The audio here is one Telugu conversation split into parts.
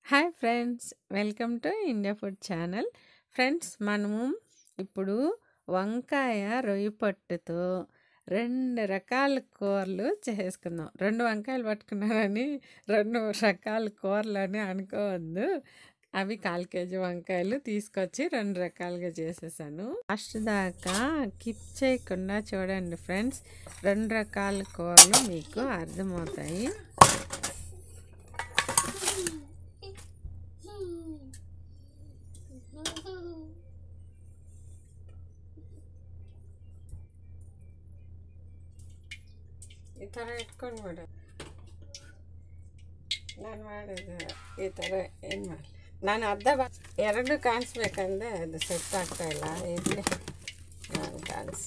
Hi friends welcome to India food channel friends మనము ఇప్పుడు వంకాయ రొయ్యి పట్టుతో రెండు రకాల కూరలు చేసుకుందాం రెండు వంకాయలు పట్టుకున్నారని రెండు రకాల కూరలు అని అనుకోవద్దు అవి కాల్ కేజీ వంకాయలు తీసుకొచ్చి రెండు రకాలుగా చేసేసాను లాస్ట్ దాకా కిప్ చేయకుండా చూడండి ఫ్రెండ్స్ రెండు రకాల కూరలు మీకు అర్థమవుతాయి ಈ ಥರ ಇಟ್ಕೊಂಡ್ಬಿಡು ನಾನು ಮಾಡಿದ ಈ ಥರ ಏನು ಮಾಡಲಿ ನಾನು ಅರ್ಧ ಬ ಎರಡು ಕಾಣಿಸ್ಬೇಕಂದ್ರೆ ಅದು ಸೆಟ್ ಆಗ್ತಾ ಇಲ್ಲ ಇರಲಿ ನಾನು ಕಾಣಿಸ್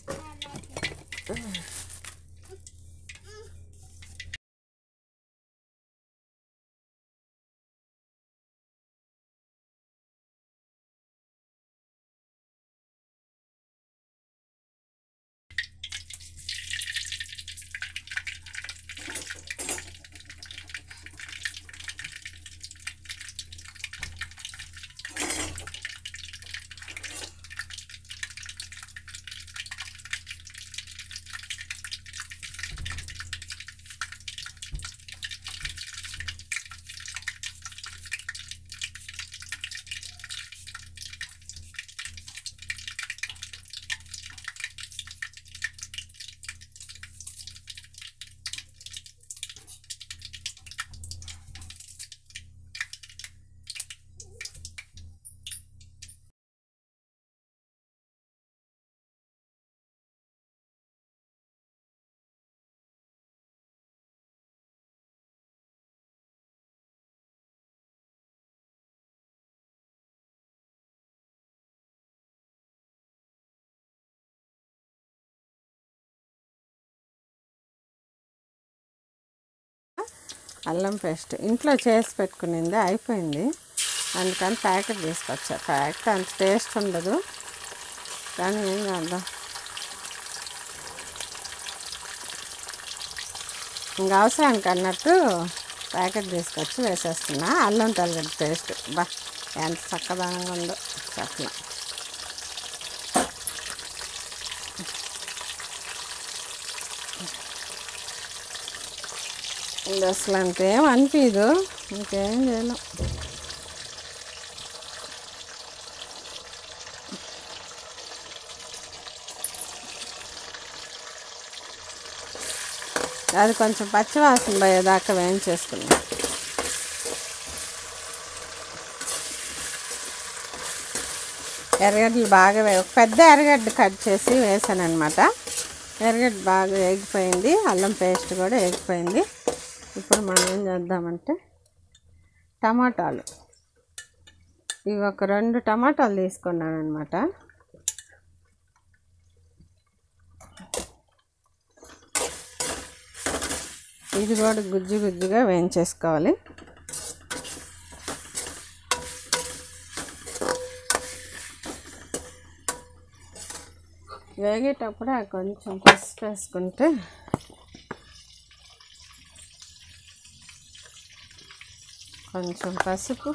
అల్లం పేస్ట్ ఇంట్లో చేసి పెట్టుకునింది అయిపోయింది అందుకని ప్యాకెట్ తీసుకొచ్చా ప్యాకెట్ అంత టేస్ట్ ఉండదు కానీ ఏం చేద్దాం ఇంకా అవసరానికి అన్నట్టు ప్యాకెట్ తీసుకొచ్చి వేసేస్తున్నా అల్లం తలగడ్డ పేస్ట్ బా ఎంత చక్కదనంగా ఉందో చెప్పలేం ఇది అసలు అంతేం అనిపించదు ఇంకేం చేయలేం అది కొంచెం పచ్చివాసన పోయేదాకా వేయించేసుకున్నాం ఎర్రగడ్డలు బాగా వే ఒక పెద్ద ఎర్రగడ్డ కట్ చేసి వేసాను అనమాట ఎర్రగడ్డ బాగా వేగిపోయింది అల్లం పేస్ట్ కూడా వేగిపోయింది ఇప్పుడు మనం ఏం చేద్దామంటే టమాటాలు ఇవి ఒక రెండు టమాటాలు తీసుకున్నాను అనమాట ఇది కూడా గుజ్జు గుజ్జుగా వేయించేసుకోవాలి వేగేటప్పుడు కొంచెం పసుపు వేసుకుంటే కొంచెం పసుపు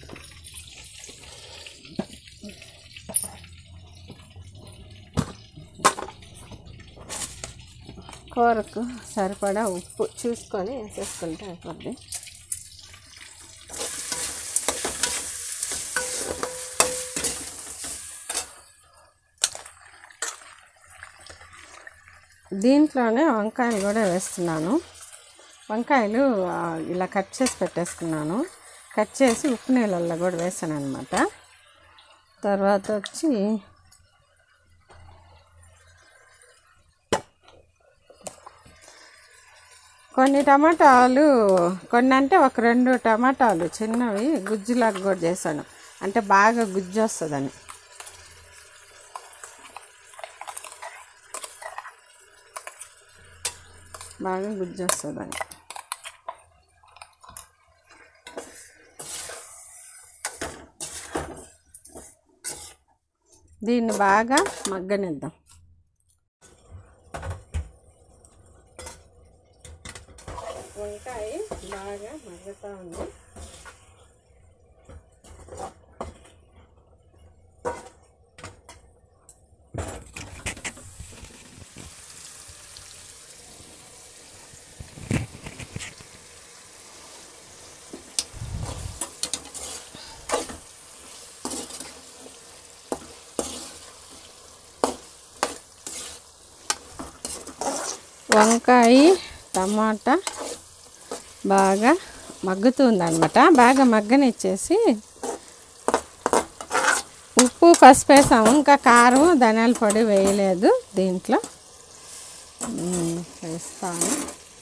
కూరకు సరిపడా ఉప్పు చూసుకొని వేసేసుకుంటే అయిపోద్ది దీంట్లోనే వంకాయలు కూడా వేస్తున్నాను వంకాయలు ఇలా కట్ చేసి పెట్టేసుకున్నాను కట్ చేసి ఉప్పు నీళ్ళల్లో కూడా వేసాను అనమాట తర్వాత వచ్చి కొన్ని టమాటాలు కొన్ని అంటే ఒక రెండు టమాటాలు చిన్నవి గుజ్జులాగా కూడా చేశాను అంటే బాగా గుజ్జు వస్తుందని బాగా గుజ్జు వస్తుందని దీన్ని బాగా మగ్గనిద్దాం వంకాయ బాగా మగ్గుతూ ఉంది వంకాయ టమాటా బాగా మగ్గుతుందన్నమాట బాగా మగ్గనిచ్చేసి ఉప్పు పసుపు వేసాము ఇంకా కారం ధనియాల పొడి వేయలేదు దీంట్లో మ్మ్, వేస్తాను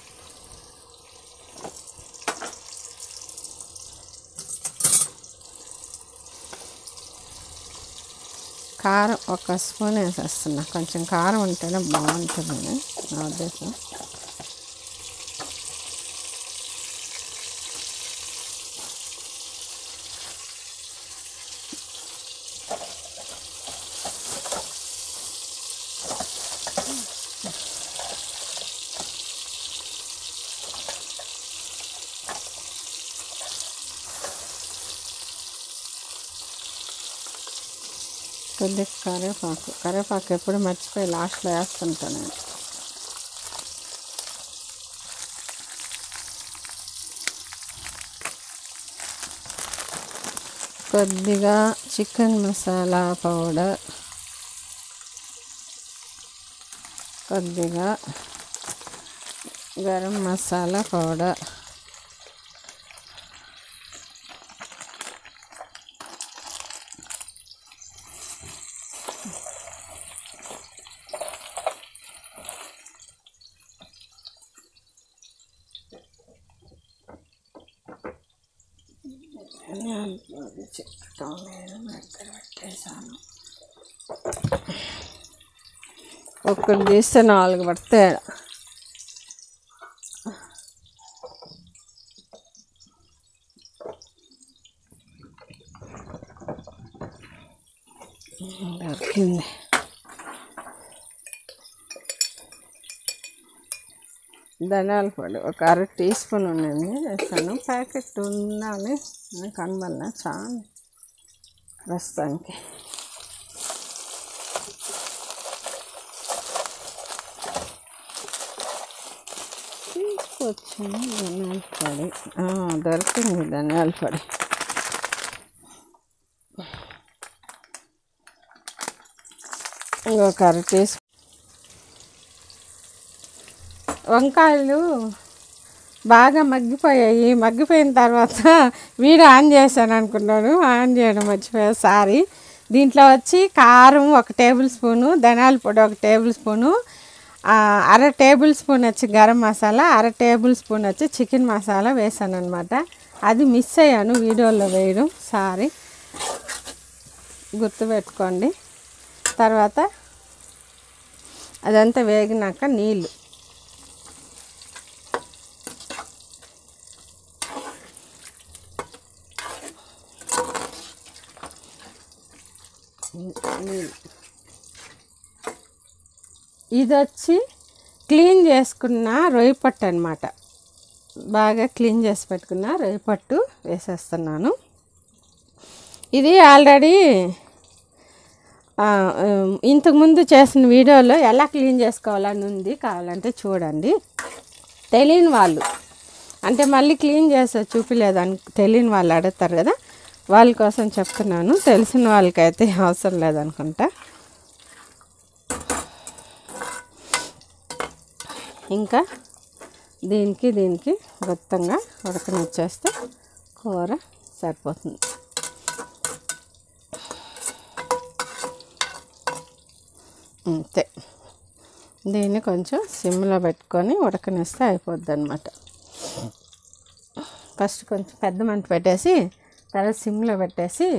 కారం ఒక స్పూన్ వేసేస్తున్నా కొంచెం కారం ఉంటేనే బాగుంటుందని నా ఉద్దేశం కొద్దిగా కరివేపాకు కరివేపాకు ఎప్పుడు మర్చిపోయి లాస్ట్లో వేస్తుంటాను నేను కొద్దిగా చికెన్ మసాలా పౌడర్ కొద్దిగా గరం మసాలా పౌడర్ పెట్టేసాను ఒక్కటి తీస్తే నాలుగు పడతాయి ఈడ. దొరికింది ధనియాల పొడి ఒక అర టీ స్పూన్ ఉండింది వేస్తాను ప్యాకెట్ ఉందని నాకు కనబడిన చాలా ప్రస్తుతానికి తీసుకొచ్చాను ధనియాల పొడి ఆ, దొరికింది ధనియాల పొడి ఇంకొక అర టీ స్పూన్ వంకాయలు బాగా మగ్గిపోయాయి మగ్గిపోయిన తర్వాత వీడియో ఆన్ చేశాను అనుకున్నాను ఆన్ చేయడం మర్చిపోయా సారీ దీంట్లో వచ్చి కారం ఒక టేబుల్ స్పూను ధనియాల పొడి ఒక టేబుల్ స్పూను ఆ, అర టేబుల్ స్పూన్ వచ్చి గరం మసాలా అర టేబుల్ స్పూన్ వచ్చి చికెన్ మసాలా వేసాను అనమాట అది మిస్ అయ్యాను వీడియోలో వేయడం సారీ గుర్తుపెట్టుకోండి తర్వాత అదంతా వేగినాక నీళ్ళు నీళ్ళు ఇది వచ్చి క్లీన్ చేసుకున్న రొయ్య పట్టు అనమాట బాగా క్లీన్ చేసి పెట్టుకున్న రొయ్య పట్టు వేసేస్తున్నాను ఇది ఆల్రెడీ ఆ, ఉమ్, ఇంతకుముందు చేసిన వీడియోలో ఎలా క్లీన్ చేసుకోవాలని ఉంది కావాలంటే చూడండి తెలియని వాళ్ళు అంటే మళ్ళీ క్లీన్ చేసే చూపిలేదని తెలియని వాళ్ళు అడుగుతారు కదా వాళ్ళ కోసం చెప్తున్నాను తెలిసిన వాళ్ళకైతే అవసరం లేదనుకుంటా ఇంకా దీనికి దీనికి మొత్తంగా ఉడకనిచ్చేస్తే కూర సరిపోతుంది అంతే దీన్ని కొంచెం సిమ్లో పెట్టుకొని ఉడకనిస్తే అయిపోద్ది అనమాట ఫస్ట్ కొంచెం పెద్ద మంట పెట్టేసి తర్వాత సిమ్లో పెట్టేసి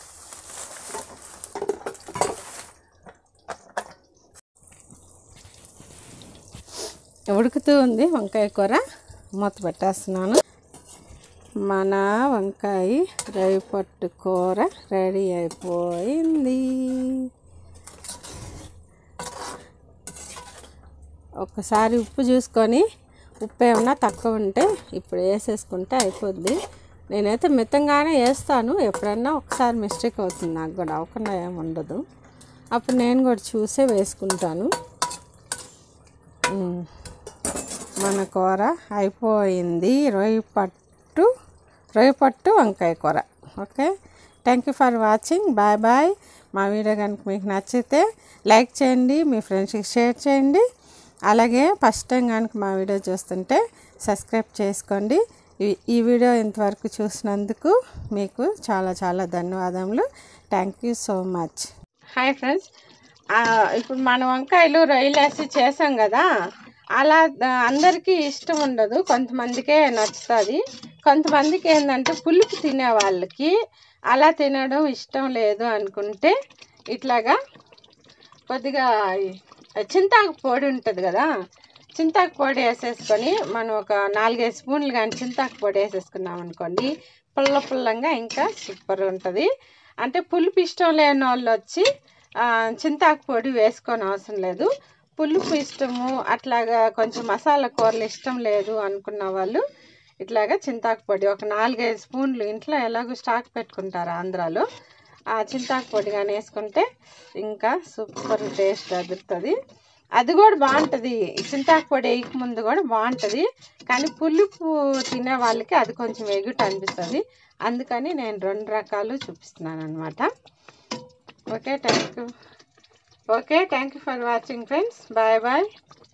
ఉడుకుతూ ఉంది వంకాయ కూర మూత పెట్టేస్తున్నాను మన వంకాయ రవి పట్టు కూర రెడీ అయిపోయింది ఒక్కసారి ఉప్పు చూసుకొని ఉప్పు ఏమన్నా తక్కువ ఉంటే ఇప్పుడు వేసేసుకుంటే అయిపోద్ది నేనైతే మితంగానే వేస్తాను ఎప్పుడన్నా ఒకసారి మిస్టేక్ అవుతుంది నాకు కూడా అవ్వకుండా ఏమి ఉండదు అప్పుడు నేను కూడా చూసే వేసుకుంటాను ఉమ్. మన కూర అయిపోయింది రొయ్య పట్టు రొయ్య పట్టు వంకాయ కూర okay thank you for watching bye bye మా వీడియో కనుక మీకు నచ్చితే లైక్ చేయండి మీ ఫ్రెండ్స్కి షేర్ చేయండి అలాగే ఫస్ట్ టైం కనుక మా వీడియో చూస్తుంటే సబ్స్క్రైబ్ చేసుకోండి ఈ- ఈ వీడియో ఇంతవరకు చూసినందుకు మీకు చాలా చాలా ధన్యవాదములు thank you so much hi friends ఇప్పుడు మన వంకాయలు రొయ్యలు వేసి చేసాం కదా అలా ద- అందరికీ ఇష్టం ఉండదు కొంతమందికే నచ్చుతుంది కొంతమందికి ఏంటంటే పులుపు తినే వాళ్ళకి అలా తినడం ఇష్టం లేదు అనుకుంటే ఇట్లాగా కొద్దిగా ఈ చింతాకు పొడి ఉంటుంది కదా చింతాకు పొడి వేసేసుకొని మనం ఒక నాలుగైదు స్పూన్లు కానీ చింతాకు పొడి వేసేసుకున్నాం అనుకోండి పుల్ల పుల్లంగా ఇంకా సూపర్ ఉంటుంది అంటే పులుపు ఇష్టం లేని వాళ్ళు వచ్చి ఆ, చింతాకు పొడి వేసుకొని అవసరం లేదు పులుపు ఇష్టము అట్లాగా కొంచెం మసాలా కూరలు ఇష్టం లేదు అనుకున్న వాళ్ళు ఇట్లాగా చింతాకు పొడి ఒక నాలుగైదు స్పూన్లు ఇంట్లో ఎలాగో స్టాక్ పెట్టుకుంటారు ఆంధ్రాలో ఆ చింతాకు పొడి కానీ వేసుకుంటే ఇంకా సూపర్ టేస్ట్ అదురుతుంది అది కూడా బాగుంటుంది ఈ చింతాకు పొడి వేయక ముందు కూడా బాగుంటుంది కానీ పులుపు తినే వాళ్ళకి అది కొంచెం ఎగుట అనిపిస్తుంది అందుకని నేను రెండు రకాలు చూపిస్తున్నాను అనమాట okay thank you okay thank you for watching friends bye bye